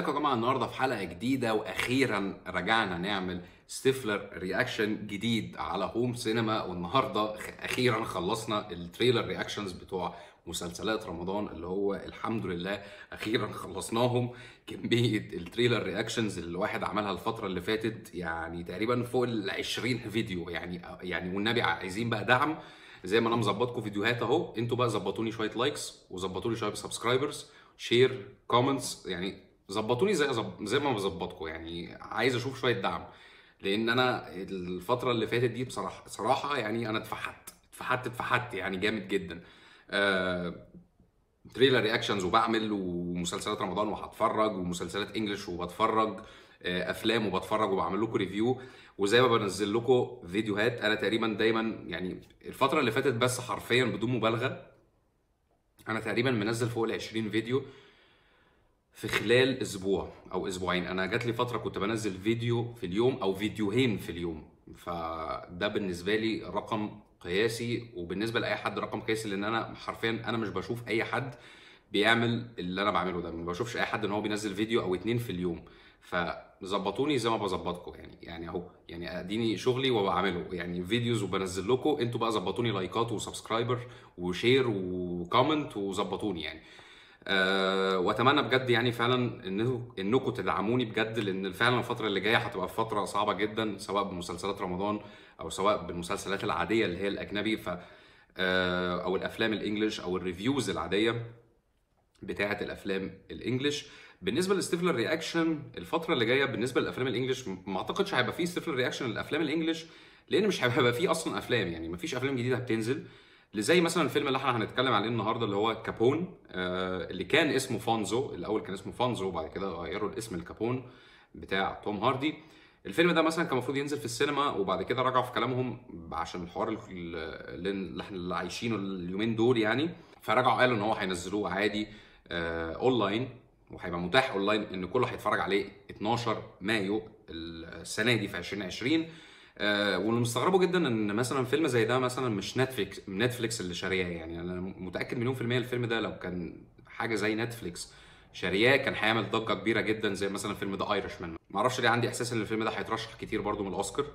ازيكم يا جماعه النهارده في حلقه جديده واخيرا رجعنا نعمل ستيفلر رياكشن جديد على هوم سينما والنهارده اخيرا خلصنا التريلر رياكشنز بتوع مسلسلات رمضان اللي هو الحمد لله اخيرا خلصناهم كميه التريلر رياكشنز اللي الواحد عملها الفتره اللي فاتت يعني تقريبا فوق ال 20 فيديو يعني يعني والنبي عايزين بقى دعم زي ما انا مظبطكم فيديوهات اهو انتوا بقى ظبطوني شويه لايكس وظبطوني شويه سبسكرايبرز شير كومنتس يعني ظبطوني زي زب... زي ما بظبطكم يعني عايز اشوف شويه دعم لان انا الفتره اللي فاتت دي بصراحه صراحه يعني انا اتفحت اتفحت اتفحت يعني جامد جدا آه... تريلر رياكشنز وبعمل ومسلسلات رمضان وهتفرج ومسلسلات انجلش وبتفرج آه، افلام وبتفرج وبعمل لكم ريفيو وزي ما بنزل لكم فيديوهات انا تقريبا دايما يعني الفتره اللي فاتت بس حرفيا بدون مبالغه انا تقريبا منزل فوق ال 20 فيديو في خلال اسبوع او اسبوعين انا جات لي فتره كنت بنزل فيديو في اليوم او فيديوهين في اليوم فده بالنسبه لي رقم قياسي وبالنسبه لاي حد رقم قياسي لان انا حرفيا انا مش بشوف اي حد بيعمل اللي انا بعمله ده ما بشوفش اي حد ان هو بينزل فيديو او اتنين في اليوم فظبطوني زي ما بظبطكم يعني يعني اهو يعني اديني شغلي وبعمله يعني فيديوز وبنزل لكم انتوا بقى ظبطوني لايكات وسبسكرايبر وشير وكومنت وظبطوني يعني أه واتمنى بجد يعني فعلا انكم انكم تدعموني بجد لان فعلا الفتره اللي جايه هتبقى فتره صعبه جدا سواء بمسلسلات رمضان او سواء بالمسلسلات العاديه اللي هي الاجنبي ف أه او الافلام الانجليش او الريفيوز العاديه بتاعه الافلام الانجليش بالنسبه للستيفلر رياكشن الفتره اللي جايه بالنسبه للافلام الانجليش ما اعتقدش هيبقى فيه ستيفلر رياكشن للافلام الانجليش لان مش هيبقى فيه اصلا افلام يعني ما فيش افلام جديده هتنزل زي مثلا الفيلم اللي احنا هنتكلم عليه النهارده اللي هو كابون آه اللي كان اسمه فانزو الاول كان اسمه فانزو وبعد كده غيروا الاسم لكابون بتاع توم هاردي الفيلم ده مثلا كان المفروض ينزل في السينما وبعد كده رجعوا في كلامهم عشان الحوار اللي احنا اللي عايشينه اليومين دول يعني فرجعوا قالوا ان هو هينزلوه عادي آه اونلاين وهيبقى متاح اونلاين ان كله هيتفرج عليه 12 مايو السنه دي في 2020 آه واللي مستغربه جدا ان مثلا فيلم زي ده مثلا مش نتفليكس نتفليكس اللي شارياه يعني انا متاكد مليون في الميه الفيلم ده لو كان حاجه زي نتفليكس شارياه كان هيعمل ضجه كبيره جدا زي مثلا فيلم ذا ايرش مان ما اعرفش ليه عندي احساس ان الفيلم ده هيترشح كتير برضو من الاوسكار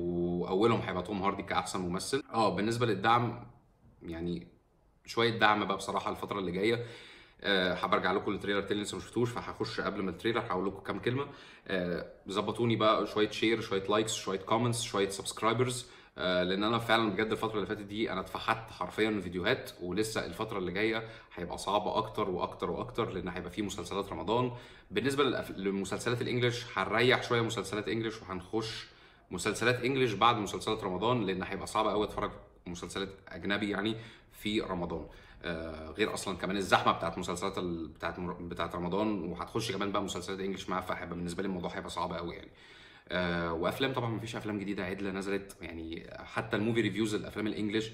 واولهم هيبقى توم هاردي كاحسن ممثل اه بالنسبه للدعم يعني شويه دعم بقى بصراحه الفتره اللي جايه أه هبرجع لكم التريلر تاني لسه ما شفتوش فهخش قبل ما التريلر هقول لكم كام كلمه أه ظبطوني بقى شويه شير شويه لايكس شويه كومنتس شويه سبسكرايبرز أه لان انا فعلا بجد الفتره اللي فاتت دي انا اتفحت حرفيا من فيديوهات ولسه الفتره اللي جايه هيبقى صعبه اكتر واكتر واكتر لان هيبقى في مسلسلات رمضان بالنسبه للمسلسلات الانجليش هنريح شويه مسلسلات انجليش وهنخش مسلسلات انجليش بعد مسلسلات رمضان لان هيبقى صعب قوي اتفرج مسلسلات اجنبي يعني في رمضان آه غير اصلا كمان الزحمه بتاعت مسلسلات ال... بتاعت بتاعت رمضان وهتخش كمان بقى مسلسلات انجلش معاها فهيبقى بالنسبه لي الموضوع هيبقى صعب قوي يعني آه وافلام طبعا مفيش افلام جديده عدله نزلت يعني حتى الموفي ريفيوز الافلام الانجليش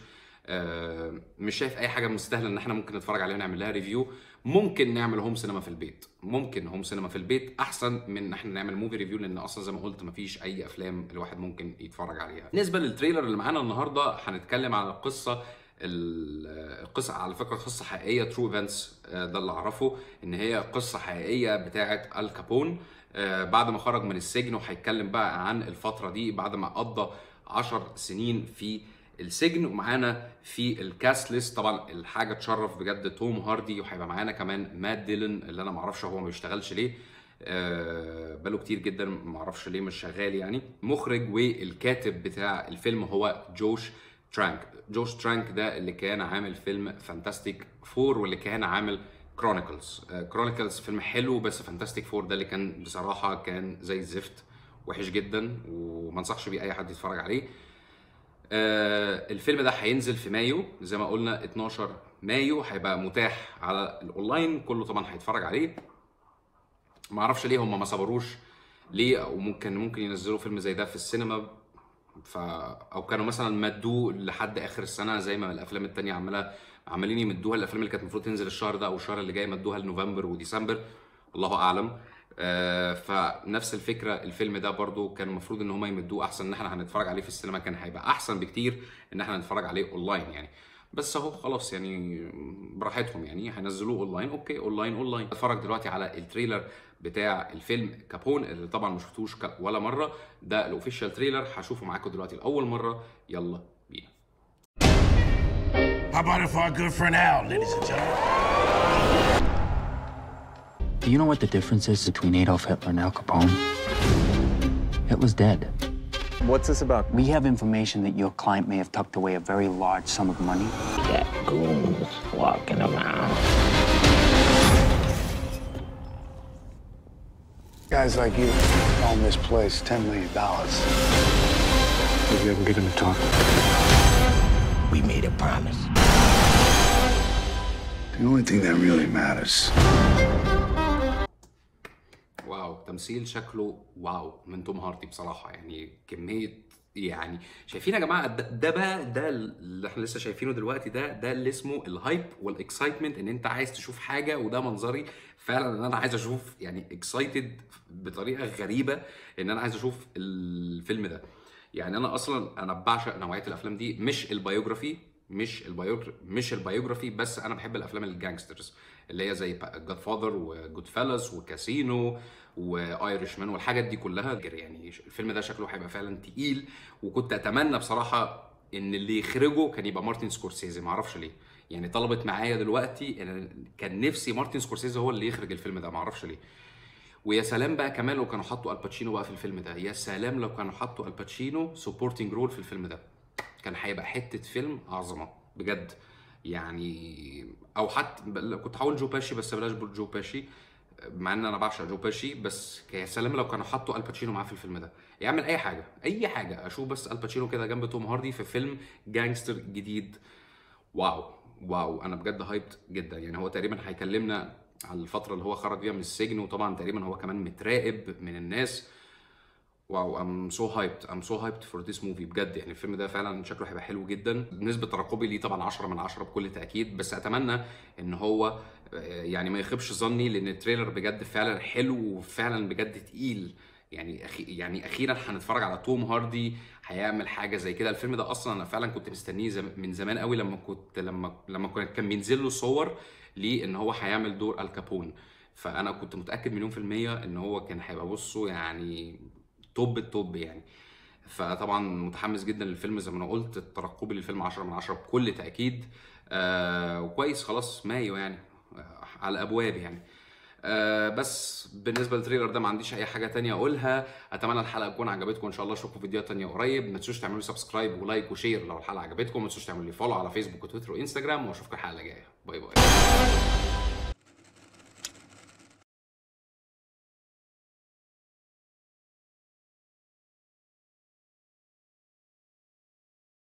آه مش شايف اي حاجه مستاهله ان احنا ممكن نتفرج عليها ونعمل لها ريفيو ممكن نعمل هوم سينما في البيت ممكن هوم سينما في البيت احسن من ان احنا نعمل موفي ريفيو لان اصلا زي ما قلت مفيش اي افلام الواحد ممكن يتفرج عليها بالنسبه للتريلر اللي معانا النهارده هنتكلم على القصه القصه على فكره قصه حقيقيه ترو ايفنتس ده اللي اعرفه ان هي قصه حقيقيه بتاعه الكابون بعد ما خرج من السجن وهيتكلم بقى عن الفتره دي بعد ما قضى 10 سنين في السجن ومعانا في الكاست ليست طبعا الحاجه تشرف بجد توم هاردي وهيبقى معانا كمان مات ديلن اللي انا ما اعرفش هو ما بيشتغلش ليه آه بقاله كتير جدا ما اعرفش ليه مش شغال يعني مخرج والكاتب بتاع الفيلم هو جوش ترانك جوش ترانك ده اللي كان عامل فيلم فانتاستيك فور واللي كان عامل كرونيكلز كرونيكلز فيلم حلو بس فانتاستيك فور ده اللي كان بصراحه كان زي الزفت وحش جدا وما انصحش بيه اي حد يتفرج عليه آه الفيلم ده هينزل في مايو زي ما قلنا 12 مايو هيبقى متاح على الاونلاين كله طبعا هيتفرج عليه ما اعرفش ليه هم ما صبروش ليه وممكن ممكن ينزلوا فيلم زي ده في السينما ف او كانوا مثلا مدوه لحد اخر السنه زي ما الافلام التانية عماله عمالين يمدوها الافلام اللي كانت المفروض تنزل الشهر ده او الشهر اللي جاي مدوها لنوفمبر وديسمبر الله اعلم آه فنفس الفكره الفيلم ده برضو كان المفروض ان هم يمدوه احسن ان احنا هنتفرج عليه في السينما كان هيبقى احسن بكتير ان احنا نتفرج عليه اونلاين يعني بس اهو خلاص يعني براحتهم يعني هينزلوه اونلاين اوكي اونلاين اونلاين اتفرج دلوقتي على التريلر بتاع الفيلم كابون اللي طبعا ما شفتوش ك- ولا مره ده الاوفيشال تريلر هشوفه معاكم دلوقتي لاول مره يلا بينا How about it for our good friend Al, ladies and gentlemen? Do you know what the difference is between Adolf Hitler and Al Capone? Hitler's dead. What's this about? We have information that your client may have tucked away a very large sum of money. got goons walking around. Guys like you own this place $10 million. Maybe I can get him to talk. We made a promise. The only thing that really matters. واو تمثيل شكله واو من توم هاردي بصراحه يعني كميه يعني شايفين يا جماعه ده, ده بقى ده اللي احنا لسه شايفينه دلوقتي ده ده اللي اسمه الهايب والاكسايتمنت ان انت عايز تشوف حاجه وده منظري فعلا ان انا عايز اشوف يعني اكسايتد بطريقه غريبه ان انا عايز اشوف الفيلم ده يعني انا اصلا انا بعشق نوعيه الافلام دي مش البيوجرافي مش البيوجرافي مش البيوجرافي بس انا بحب الافلام الجانجسترز اللي هي زي جاد فاذر وجود فيلس وكاسينو وايرش مان والحاجات دي كلها يعني الفيلم ده شكله هيبقى فعلا تقيل وكنت اتمنى بصراحه ان اللي يخرجه كان يبقى مارتن سكورسيزي ما اعرفش ليه يعني طلبت معايا دلوقتي ان كان نفسي مارتن سكورسيزي هو اللي يخرج الفيلم ده ما اعرفش ليه ويا سلام بقى كمان لو كانوا حطوا الباتشينو بقى في الفيلم ده يا سلام لو كانوا حطوا الباتشينو سبورتنج رول في الفيلم ده كان هيبقى حته فيلم عظمه بجد يعني او حتى كنت هقول جو باشي بس بلاش جو باشي مع ان انا بعشق جو باشي بس يا سلام لو كانوا حطوا الباتشينو معاه في الفيلم ده يعمل اي حاجه اي حاجه اشوف بس الباتشينو كده جنب توم هاردي في فيلم جانجستر جديد واو واو انا بجد هايبت جدا يعني هو تقريبا هيكلمنا على الفتره اللي هو خرج فيها من السجن وطبعا تقريبا هو كمان متراقب من الناس واو ام سو هايبت ام سو هايبت فور ذيس موفي بجد يعني الفيلم ده فعلا شكله هيبقى حلو جدا نسبه ترقبي ليه طبعا 10 من 10 بكل تاكيد بس اتمنى ان هو آه، يعني ما يخيبش ظني لان التريلر بجد فعلا حلو وفعلا بجد تقيل يعني أخي يعني اخيرا هنتفرج على توم هاردي هيعمل حاجه زي كده الفيلم ده اصلا انا فعلا كنت مستنيه زم- من زمان قوي لما كنت لما لما كان- كان بينزل له صور ليه ان هو هيعمل دور الكابون فانا كنت متاكد مليون في الميه ان هو كان هيبقى بصوا يعني توب التوب يعني فطبعا متحمس جدا للفيلم زي ما انا قلت ترقبي للفيلم 10 من 10 بكل تاكيد آه وكويس خلاص مايو يعني آه على الابواب يعني آه بس بالنسبه للتريلر ده ما عنديش اي حاجه تانية اقولها اتمنى الحلقه تكون عجبتكم ان شاء الله اشوفكم فيديوهات تانية قريب ما تنسوش تعملوا لي سبسكرايب ولايك وشير لو الحلقه عجبتكم ما تنسوش تعملوا لي فولو على فيسبوك وتويتر وانستجرام واشوفكم الحلقه الجايه باي باي